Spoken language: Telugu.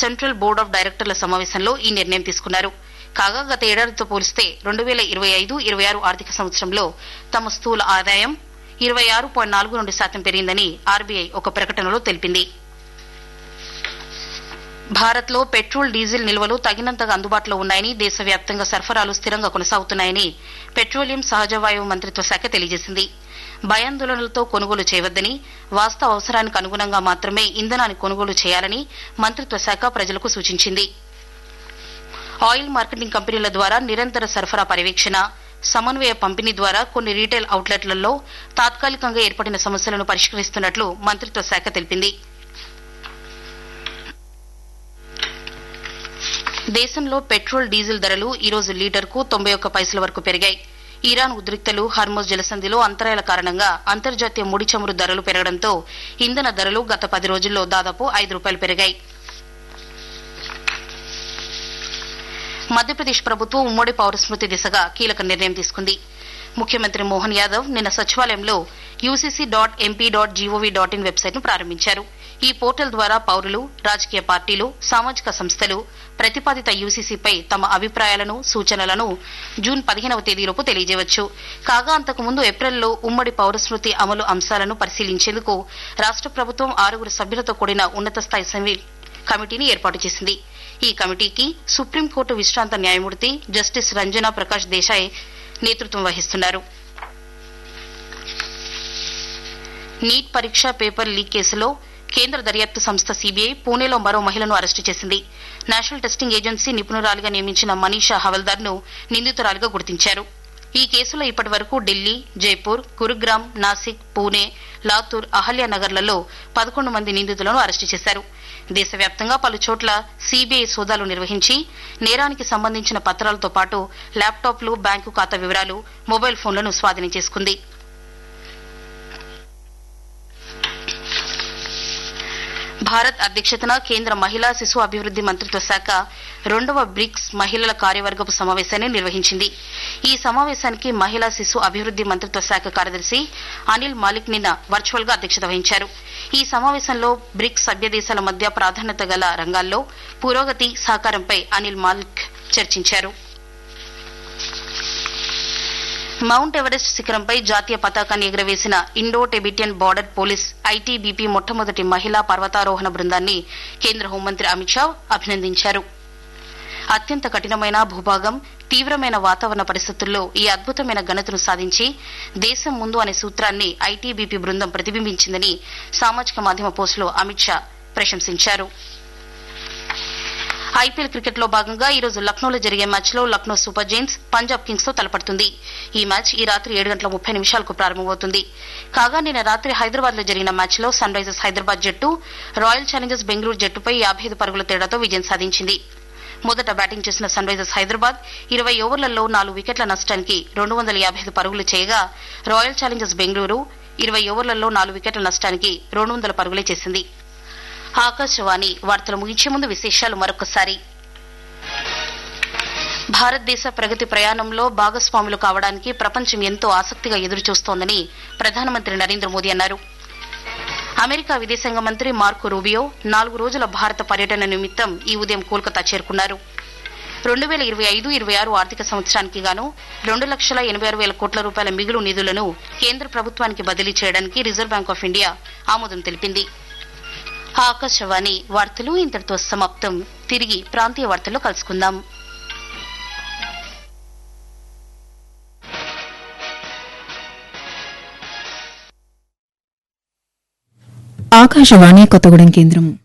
సెంట్రల్ బోర్డ్ ఆఫ్ డైరెక్టర్ల సమావేశంలో ఈ నిర్ణయం తీసుకున్నారు కాగా గత ఏడాదితో పోలిస్తే రెండు వేల ఇరవై ఐదు ఇరవై ఆరు ఆర్థిక సంవత్సరంలో తమ స్థూల ఆదాయం ఇరవై ఆరు పాయింట్ నాలుగు రెండు శాతం పెరిగిందని ఆర్బీఐ ఒక ప్రకటనలో తెలిపింది భారత్లో పెట్రోల్ డీజిల్ నిల్వలు తగినంతగా అందుబాటులో ఉన్నాయని దేశవ్యాప్తంగా సరఫరాలు స్థిరంగా కొనసాగుతున్నాయని పెట్రోలియం సహజ వాయువు మంత్రిత్వ శాఖ తెలియజేసింది భయాందోళనలతో కొనుగోలు చేయవద్దని వాస్తవ అవసరానికి అనుగుణంగా మాత్రమే ఇంధనాన్ని కొనుగోలు చేయాలని మంత్రిత్వ శాఖ ప్రజలకు సూచించింది ఆయిల్ మార్కెటింగ్ కంపెనీల ద్వారా నిరంతర సరఫరా పర్యవేక్షణ సమన్వయ పంపిణీ ద్వారా కొన్ని రీటైల్ అవుట్లెట్లలో తాత్కాలికంగా ఏర్పడిన సమస్యలను పరిష్కరిస్తున్నట్లు మంత్రిత్వ శాఖ తెలిపింది దేశంలో పెట్రోల్ డీజిల్ ధరలు ఈ రోజు లీటర్కు తొంభై ఒక్క పైసల వరకు పెరిగాయి ఇరాన్ ఉద్రిక్తలు హర్మోజ్ జలసంధిలో అంతరాయాల కారణంగా అంతర్జాతీయ ముడి చమురు ధరలు పెరగడంతో ఇంధన ధరలు గత పది రోజుల్లో దాదాపు ఐదు రూపాయలు పెరిగాయి మధ్యప్రదేశ్ ప్రభుత్వం ఉమ్మడి పౌరస్మృతి దిశగా కీలక నిర్ణయం తీసుకుంది ముఖ్యమంత్రి మోహన్ యాదవ్ నిన్న సచివాలయంలో UCC dot MP dot gov dot in website ను ప్రారంభించారు ఈ పోర్టల్ ద్వారా పౌరులు రాజకీయ పార్టీలు సామాజిక సంస్థలు ప్రతిపాదిత యూసీసీపై తమ అభిప్రాయాలను సూచనలను జూన్ పదిహేనవ తేదీలోపు తెలియజేయవచ్చు కాగా అంతకుముందు ఏప్రిల్లో ఉమ్మడి పౌరస్మృతి అమలు అంశాలను పరిశీలించేందుకు రాష్ట ప్రభుత్వం ఆరుగురు సభ్యులతో కూడిన ఉన్నత స్థాయి సమీ- కమిటీని ఏర్పాటు చేసింది ఈ కమిటీకి సుప్రీంకోర్టు విశ్రాంత న్యాయమూర్తి జస్టిస్ రంజనా ప్రకాష్ దేశాయ్ నేతృత్వం వహిస్తున్నారు నీట్ పరీక్ష పేపర్ లీక్ కేసులో కేంద్ర దర్యాప్తు సంస్థ సీబీఐ పూణేలో మరో మహిళను అరెస్టు చేసింది నేషనల్ టెస్టింగ్ ఏజెన్సీ నిపుణురాలిగా నియమించిన మనీషా హవల్దార్ ను నిందితురాలిగా గుర్తించారు ఈ కేసులో ఇప్పటి వరకు ఢిల్లీ జైపూర్ గురుగ్రామ్ నాసిక్ పూణే లాతూర్ అహల్యానగర్లలో పదకొండు మంది నిందితులను అరెస్టు చేశారు దేశవ్యాప్తంగా పలు చోట్ల సీబీఐ సోదాలు నిర్వహించి నేరానికి సంబంధించిన పత్రాలతో పాటు ల్యాప్టాప్లు బ్యాంకు ఖాతా వివరాలు మొబైల్ ఫోన్లను స్వాధీనం చేసుకుంది భారత్ అధ్యక్షతన కేంద్ర మహిళా శిశు అభివృద్ది మంత్రిత్వ శాఖ రెండవ బ్రిక్స్ మహిళల కార్యవర్గపు సమావేశాన్ని నిర్వహించింది ఈ సమావేశానికి మహిళా శిశు అభివృద్ది మంత్రిత్వ శాఖ కార్యదర్శి అనిల్ మాలిక్ నిన్న వర్చువల్ గా అధ్యక్షత వహించారు ఈ సమావేశంలో బ్రిక్స్ సభ్య దేశాల మధ్య ప్రాధాన్యత గల రంగాల్లో పురోగతి సహకారంపై అనిల్ మాలిక్ చర్చించారు మౌంట్ ఎవరెస్ట్ శిఖరంపై జాతీయ పతాకాన్ని ఎగురవేసిన Indo Tibetan border police ITBP మొట్టమొదటి మహిళా పర్వతారోహణ బృందాన్ని కేంద్ర హోంమంత్రి అమిత్ షా అభినందించారు అత్యంత కఠినమైన భూభాగం తీవ్రమైన వాతావరణ పరిస్థితుల్లో ఈ అద్భుతమైన ఘనతను సాధించి దేశం ముందు అనే సూత్రాన్ని ఐటీబీపీ బృందం ప్రతిబింబించిందని సామాజిక మాధ్యమ పోస్టులో అమిత్ షా ప్రశంసించారు ఐపీఎల్ క్రికెట్ లో భాగంగా ఈ రోజు లక్నోలో జరిగే మ్యాచ్ లో Lucknow super giants Punjab kings తో తలపడుతుంది ఈ మ్యాచ్ ఈ రాత్రి ఏడు గంటల ముప్పై నిమిషాలకు ప్రారంభమవుతుంది కాగా నిన్న రాత్రి హైదరాబాద్ లో జరిగిన మ్యాచ్ లో సన్ రైజర్స్ హైదరాబాద్ జట్టు రాయల్ ఛాలెంజర్స్ బెంగళూరు జట్టుపై యాభై ఐదు పరుగుల తేడాతో విజయం సాధించింది మొదట బ్యాటింగ్ చేసిన సన్ రైజర్స్ హైదరాబాద్ ఇరవై ఓవర్లలో నాలుగు వికెట్ల నష్టానికి రెండు వందల యాభై ఐదు పరుగులు చేయగా రాయల్ ఛాలెంజర్స్ బెంగళూరు ఇరవై ఓవర్లలో నాలుగు వికెట్ల నష్టానికి రెండు వందల పరుగులే చేసింది ఆకాశవాణి వార్తలు ముగించే ముందు విశేషాలు మరొకసారి భారతదేశ ప్రగతి ప్రయాణంలో భాగస్వాములు కావడానికి ప్రపంచం ఎంతో ఆసక్తిగా ఎదురుచూస్తోందని ప్రధానమంత్రి నరేంద్ర మోదీ అన్నారు అమెరికా విదేశాంగ మంత్రి మార్కో రూబియో నాలుగు రోజుల భారత పర్యటన నిమిత్తం ఈ ఉదయం కోల్కతా చేరుకున్నారు రెండు వేల ఇరవై ఐదు ఇరవై ఆరు ఆర్థిక సంవత్సరానికి గాను రెండు లక్షల ఎనభై ఆరు వేల కోట్ల రూపాయల మిగులు నిధులను కేంద్ర ప్రభుత్వానికి బదిలీ చేయడానికి రిజర్వ్ బ్యాంక్ ఆఫ్ ఇండియా ఆమోదం తెలిపింది ఆకాశవాణి వార్తలు ఇంతటితో సమాప్తం తిరిగి ప్రాంతీయ వార్తల్లో కలుసుకుందాం ఆకాశవాణి కొత్తగూడెం కేంద్రం